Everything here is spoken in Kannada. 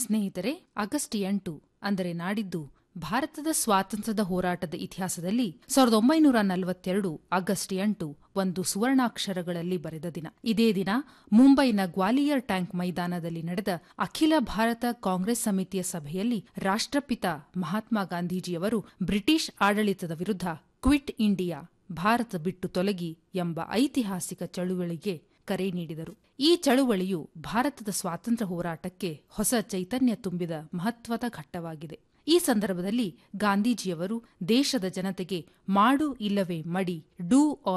ಸ್ನೇಹಿತರೆ ಆಗಸ್ಟ್ ಎಂಟು ಅಂದರೆ ನಾಡಿದ್ದು ಭಾರತದ ಸ್ವಾತಂತ್ರ್ಯದ ಹೋರಾಟದ ಇತಿಹಾಸದಲ್ಲಿ ಸಾವಿರದ ಒಂಬೈನೂರ ನಲವತ್ತೆರಡು ಆಗಸ್ಟ್ ಎಂಟು ಒಂದು ಸುವರ್ಣಾಕ್ಷರಗಳಲ್ಲಿ ಬರೆದ ದಿನ ಇದೇ ದಿನ ಮುಂಬೈನ ಗ್ವಾಲಿಯರ್ ಟ್ಯಾಂಕ್ ಮೈದಾನದಲ್ಲಿ ನಡೆದ ಅಖಿಲ ಭಾರತ ಕಾಂಗ್ರೆಸ್ ಸಮಿತಿಯ ಸಭೆಯಲ್ಲಿ ರಾಷ್ಟ್ರಪಿತ ಮಹಾತ್ಮ ಗಾಂಧೀಜಿಯವರು ಬ್ರಿಟಿಷ್ ಆಡಳಿತದ ವಿರುದ್ಧ ಕ್ವಿಟ್ ಇಂಡಿಯಾ ಭಾರತ ಬಿಟ್ಟು ತೊಲಗಿ ಎಂಬ ಐತಿಹಾಸಿಕ ಚಳುವಳಿಗೆ ಕರೆ ನೀಡಿದರು ಈ ಚಳುವಳಿಯು ಭಾರತದ ಸ್ವಾತಂತ್ರ್ಯ ಹೋರಾಟಕ್ಕೆ ಹೊಸ ಚೈತನ್ಯ ತುಂಬಿದ ಮಹತ್ವದ ಘಟ್ಟವಾಗಿದೆ ಈ ಸಂದರ್ಭದಲ್ಲಿ ಗಾಂಧೀಜಿಯವರು ದೇಶದ ಜನತೆಗೆ ಮಾಡು ಇಲ್ಲವೇ ಮಡಿ ಡೂ